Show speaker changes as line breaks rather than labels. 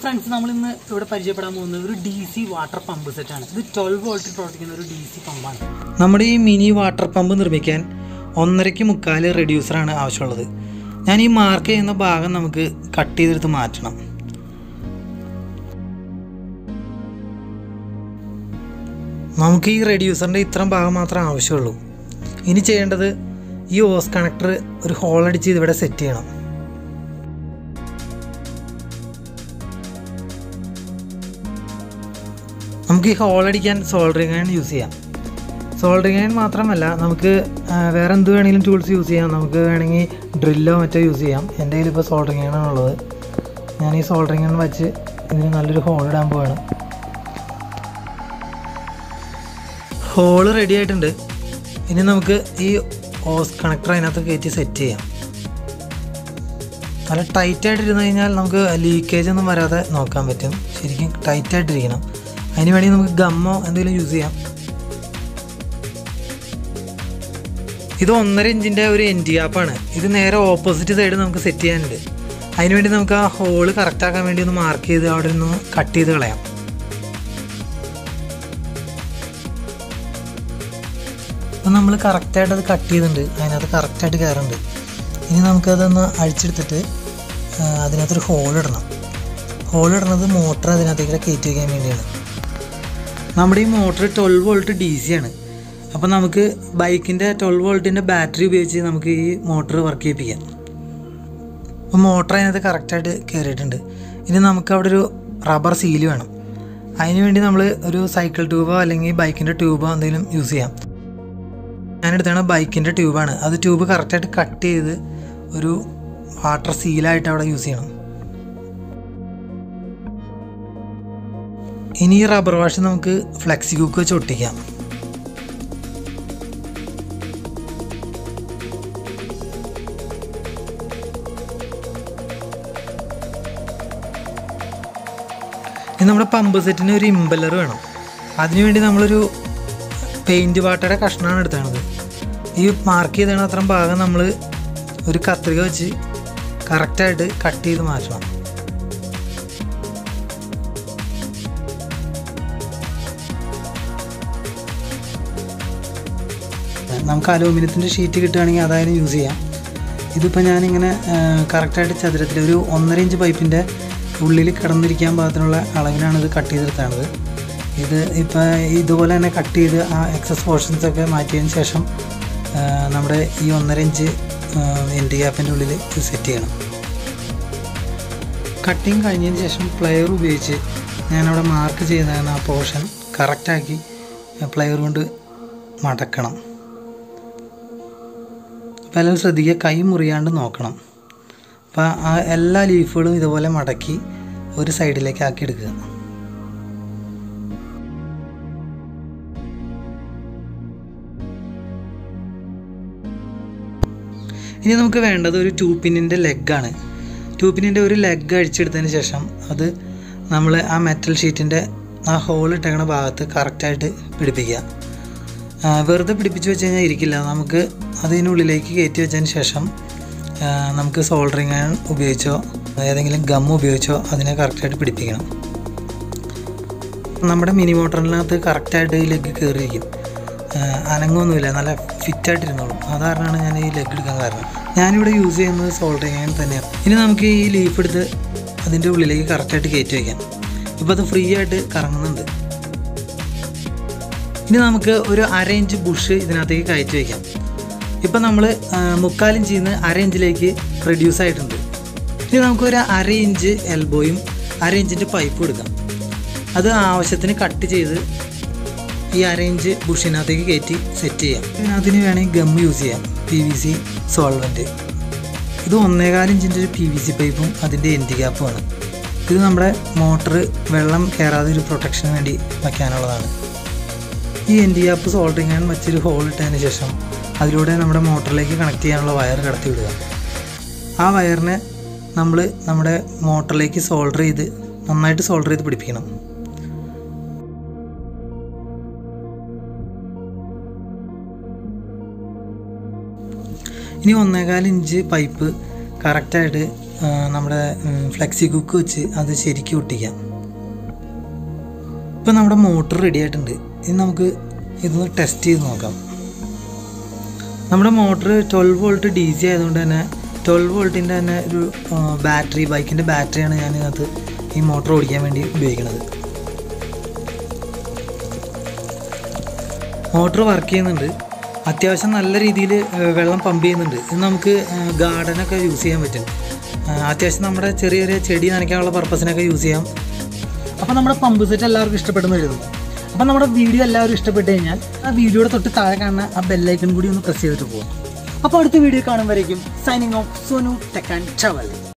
friends നമ്മൾ ഇന്ന് ഇവിടെ പരിചയപ്പെടാൻ പോകുന്നത് ഒരു ഡി സി വാട്ടർ പമ്പ് സെറ്റാണ് ഇത് ട്വൽവ് വോൾട്ടിൽ പ്രവർത്തിക്കുന്ന ഒരു ഡി സി പമ്പാണ് നമ്മുടെ ഈ മിനി വാട്ടർ പമ്പ് നിർമ്മിക്കാൻ ഒന്നരയ്ക്ക് മുക്കാൽ റെഡ്യൂസറാണ് ആവശ്യമുള്ളത് ഞാൻ ഈ മാർക്ക് ചെയ്യുന്ന ഭാഗം നമുക്ക് കട്ട് ചെയ്തെടുത്ത് മാറ്റണം നമുക്ക് ഈ റെഡ്യൂസറിൻ്റെ ഇത്രയും ഭാഗം മാത്രമേ ആവശ്യമുള്ളൂ ഇനി ചെയ്യേണ്ടത് ഈ ഓസ് കണക്ടർ ഒരു ഹോൾ അടിച്ച് ഇതിവിടെ സെറ്റ് ചെയ്യണം നമുക്ക് ഈ ഹോൾ അടിക്കാൻ സോൾഡറിങ് അയൺ യൂസ് ചെയ്യാം സോൾഡറിങ് അയൺ മാത്രമല്ല നമുക്ക് ആ, വേറെ എന്ത് വേണമെങ്കിലും ടൂൾസ് യൂസ് ചെയ്യാം നമുക്ക് വേണമെങ്കിൽ ഡ്രില്ലോ മറ്റോ യൂസ് ചെയ്യാം എൻ്റെ കയ്യിൽ ഇപ്പോൾ സോൾഡറിങ് അയൺ ആണുള്ളത് ഞാൻ ഈ സോൾഡറിങ് അയൺ വെച്ച് ഇതിന് നല്ലൊരു ഹോൾ ഇടാൻ പോവാണ് ഹോള് റെഡി ആയിട്ടുണ്ട് ഇനി നമുക്ക് ഈ ഓസ് കണക്ടർ അതിനകത്ത് കയറ്റി സെറ്റ് ചെയ്യാം നല്ല ടൈറ്റ് ആയിട്ടിരുന്ന് കഴിഞ്ഞാൽ നമുക്ക് ലീക്കേജ് ഒന്നും വരാതെ നോക്കാൻ പറ്റും ശരിക്കും ടൈറ്റ് ആയിട്ടിരിക്കണം അതിന് വേണ്ടി നമുക്ക് ഗമ്മോ എന്തെങ്കിലും യൂസ് ചെയ്യാം ഇത് ഒന്നര ഇഞ്ചിൻ്റെ ഒരു എൻ ഡി ആപ്പാണ് ഇത് നേരെ ഓപ്പോസിറ്റ് സൈഡ് നമുക്ക് സെറ്റ് ചെയ്യാനുണ്ട് അതിന് വേണ്ടി നമുക്ക് ആ ഹോള് കറക്റ്റ് ആക്കാൻ വേണ്ടി ഒന്ന് മാർക്ക് ചെയ്ത് അവിടെ നിന്ന് കട്ട് ചെയ്ത് കളയാം അപ്പം നമ്മൾ കറക്റ്റായിട്ട് അത് കട്ട് ചെയ്തിട്ടുണ്ട് അതിനകത്ത് കറക്റ്റായിട്ട് കയറുന്നുണ്ട് ഇനി നമുക്കതൊന്ന് അഴിച്ചെടുത്തിട്ട് ആ, അതിനകത്തൊരു ഹോൾ ഇടണം ഹോൾ ഇടുന്നത് മോട്ടർ അതിനകത്തേക്ക് കയറ്റി വയ്ക്കാൻ വേണ്ടിയാണ് നമ്മുടെ ഈ motor twelve volt D C ആണ് അപ്പോൾ നമുക്ക് ബൈക്കിൻ്റെ ട്വൽവ് വോൾട്ടിൻ്റെ ബാറ്ററി ഉപയോഗിച്ച് നമുക്ക് ഈ മോട്ടർ വർക്ക് ചെയ്യിപ്പിക്കാം അപ്പോൾ മോട്ടർ അതിനകത്ത് കറക്റ്റായിട്ട് കയറിയിട്ടുണ്ട് ഇനി നമുക്ക് അവിടെ ഒരു റബ്ബർ സീല് വേണം അതിന് വേണ്ടി നമ്മൾ ഒരു സൈക്കിൾ ട്യൂബോ അല്ലെങ്കിൽ ബൈക്കിൻ്റെ ട്യൂബോ എന്തെങ്കിലും യൂസ് ചെയ്യാം ഞാനെടുത്താണ് ബൈക്കിൻ്റെ ട്യൂബാണ് അത് ട്യൂബ് കറക്റ്റായിട്ട് കട്ട് ചെയ്ത് ഒരു വാട്ടർ സീലായിട്ട് അവിടെ യൂസ് ചെയ്യണം ഇനി ഈ റബ്ബർ വാഷ് നമുക്ക് ഫ്ലെക്സി കുക്ക് വെച്ച് ഒട്ടിക്കാം ഇനി നമ്മുടെ പമ്പ് സെറ്റിന് ഒരു ഇമ്പലർ വേണം അതിനുവേണ്ടി നമ്മളൊരു പെയിൻറ് വാട്ടയുടെ കഷ്ണമാണ് എടുത്തത് ഈ മാർക്ക് ചെയ്തതാണ് അത്രയും ഭാഗം നമ്മൾ ഒരു കത്രിക വെച്ച് കറക്റ്റായിട്ട് കട്ട് ചെയ്ത് മാറ്റണം നമുക്ക് അലൂമിനിയത്തിൻ്റെ ഷീറ്റ് കിട്ടുകയാണെങ്കിൽ അതായാലും യൂസ് ചെയ്യാം ഇതിപ്പോൾ ഞാനിങ്ങനെ കറക്റ്റായിട്ട് ചതുരത്തിൽ ഒരു ഒന്നര ഇഞ്ച് പൈപ്പിൻ്റെ ഉള്ളിൽ കിടന്നിരിക്കാൻ പാകത്തിനുള്ള അളവിനാണ് ഇത് കട്ട് ചെയ്തെടുത്താണത് ഇത് ഇപ്പോൾ ഇതുപോലെ തന്നെ കട്ട് ചെയ്ത് ആ എക്സസ് പോർഷൻസ് ഒക്കെ മാറ്റിയതിന് ശേഷം ആ, നമ്മുടെ ഈ ഒന്നര ഇഞ്ച് എൻഡ് ഗ്യാപ്പിൻ്റെ ഉള്ളിൽ ഇത് സെറ്റ് ചെയ്യണം കട്ടിങ് കഴിഞ്ഞതിന് ശേഷം പ്ലെയർ ഉപയോഗിച്ച് ഞാനവിടെ മാർക്ക് ചെയ്തതാണ് ആ പോർഷൻ കറക്റ്റാക്കി പ്ലെയർ കൊണ്ട് മടക്കണം അപ്പോൾ എല്ലാം ശ്രദ്ധിക്കുക കൈ മുറിയാണ്ട് നോക്കണം അപ്പോൾ ആ എല്ലാ ലീഫുകളും ഇതുപോലെ മടക്കി ഒരു സൈഡിലേക്ക് ആക്കി എടുക്കുക ഇനി നമുക്ക് വേണ്ടത് ഒരു ടൂ പിന്നിൻ്റെ ലെഗാണ് ടൂ പിന്നിൻ്റെ ഒരു ലെഗ് അഴിച്ചെടുത്തതിന് ശേഷം അത് നമ്മൾ ആ മെറ്റൽ ഷീറ്റിൻ്റെ ആ ഹോൾ ഇട്ടേക്കണ ഭാഗത്ത് കറക്റ്റായിട്ട് പിടിപ്പിക്കുക ആ, വെറുതെ പിടിപ്പിച്ച് വെച്ച് കഴിഞ്ഞാൽ ഇരിക്കില്ല നമുക്ക് അതിനുള്ളിലേക്ക് കയറ്റി വെച്ചതിന് ശേഷം ആ, നമുക്ക് സോൾഡറിങ് അയൺ ഉപയോഗിച്ചോ ഏതെങ്കിലും ഗം ഉപയോഗിച്ചോ അതിനെ കറക്റ്റായിട്ട് പിടിപ്പിക്കണം നമ്മുടെ മിനി മോട്ടറിനകത്ത് കറക്റ്റായിട്ട് ഈ ലെഗ് കയറിയിരിക്കും ആഹ് അനങ്ങൊന്നുമില്ല നല്ല ഫിറ്റായിട്ടിരുന്നോളും അതാരണമാണ് ഞാൻ ഈ ലെഗ് എടുക്കാൻ കാരണം ഞാനിവിടെ യൂസ് ചെയ്യുന്നത് സോൾഡറിങ് അയൺ തന്നെയാണ് ഇനി നമുക്ക് ഈ ലീഫ് എടുത്ത് അതിൻ്റെ ഉള്ളിലേക്ക് കറക്റ്റായിട്ട് കയറ്റി വയ്ക്കാം ഇപ്പോൾ അത് ഫ്രീ ആയിട്ട് കറങ്ങുന്നുണ്ട് ഇനി നമുക്ക് ഒരു അര ഇഞ്ച് ബുഷ് ഇതിനകത്തേക്ക് കയറ്റി വയ്ക്കാം ഇപ്പം നമ്മൾ മുക്കാലിഞ്ചിൽ നിന്ന് അര ഇഞ്ചിലേക്ക് റെഡ്യൂസ് ആയിട്ടുണ്ട് ഇനി നമുക്കൊരു അര ഇഞ്ച് എൽബോയും അര ഇഞ്ചിൻ്റെ പൈപ്പും എടുക്കാം അത് ആവശ്യത്തിന് കട്ട് ചെയ്ത് ഈ അര ഇഞ്ച് ബുഷിനകത്തേക്ക് കയറ്റി സെറ്റ് ചെയ്യാം അതിന് വേണമെങ്കിൽ ഗം യൂസ് ചെയ്യാം പി വി സി സോൾവെൻറ്റ് ഇത് ഒന്നേകാൽ ഇഞ്ചിൻ്റെ ഒരു പി വി സി പൈപ്പും അതിൻ്റെ എൻഡ് ക്യാപ്പുമാണ് ഇത് നമ്മുടെ മോട്ടർ വെള്ളം കയറാതെ ഒരു പ്രൊട്ടക്ഷന് വേണ്ടി വയ്ക്കാനുള്ളതാണ് ഈ എൻഡ് ക്യാപ്പ് സോൾഡറിങ് ആണ് വെച്ചൊരു ഹോൾ ഇട്ടതിന് ശേഷം അതിലൂടെ നമ്മുടെ മോട്ടറിലേക്ക് കണക്ട് ചെയ്യാനുള്ള വയർ കടത്തി വിടുക ആ വയറിനെ നമ്മൾ നമ്മുടെ മോട്ടറിലേക്ക് സോൾഡർ ചെയ്ത് നന്നായിട്ട് സോൾഡർ ചെയ്ത് പിടിപ്പിക്കണം ഇനി ഒന്നേകാൽ ഇഞ്ച് പൈപ്പ് കറക്റ്റായിട്ട് ആ, നമ്മുടെ ഫ്ലെക്സി കുക്ക് വെച്ച് അത് ശരിക്കും ഒട്ടിക്കാം ഇപ്പം നമ്മുടെ മോട്ടർ റെഡി ആയിട്ടുണ്ട് ഇനി നമുക്ക് ഇതൊന്ന് ടെസ്റ്റ് ചെയ്ത് നോക്കാം നമ്മുടെ motor twelve volt D C ആയതുകൊണ്ട് തന്നെ ട്വൽവ് വോൾട്ടിൻ്റെ തന്നെ ഒരു ബാറ്ററി ബൈക്കിൻ്റെ ബാറ്ററിയാണ് ഞാൻ ഇതിനകത്ത് ഈ മോട്ടർ ഓടിക്കാൻ വേണ്ടി ഉപയോഗിക്കുന്നത് മോട്ടർ വർക്ക് ചെയ്യുന്നുണ്ട് അത്യാവശ്യം നല്ല രീതിയിൽ വെള്ളം പമ്പ് ചെയ്യുന്നുണ്ട് ഇത് നമുക്ക് ഗാർഡനൊക്കെ യൂസ് ചെയ്യാൻ പറ്റും ആ, അത്യാവശ്യം നമ്മുടെ ചെറിയ ചെറിയ ചെടി നനയ്ക്കാനുള്ള പർപ്പസിനൊക്കെ യൂസ് ചെയ്യാം അപ്പോൾ നമ്മുടെ പമ്പ് സെറ്റ് എല്ലാവർക്കും ഇഷ്ടപ്പെടുന്ന വരുന്നു അപ്പോൾ നമ്മുടെ വീഡിയോ എല്ലാവരും ഇഷ്ടപ്പെട്ട് കഴിഞ്ഞാൽ ആ വീഡിയോയുടെ തൊട്ട് താഴെ കാണുന്ന ആ ബെല്ലൈക്കൺ കൂടി ഒന്ന് പ്രസ് ചെയ്തിട്ട് പോകും അപ്പോൾ അടുത്ത വീഡിയോ കാണുമ്പോഴേക്കും സൈനിങ് ഓഫ് സോനു ടെക്കാൻ ചവൽ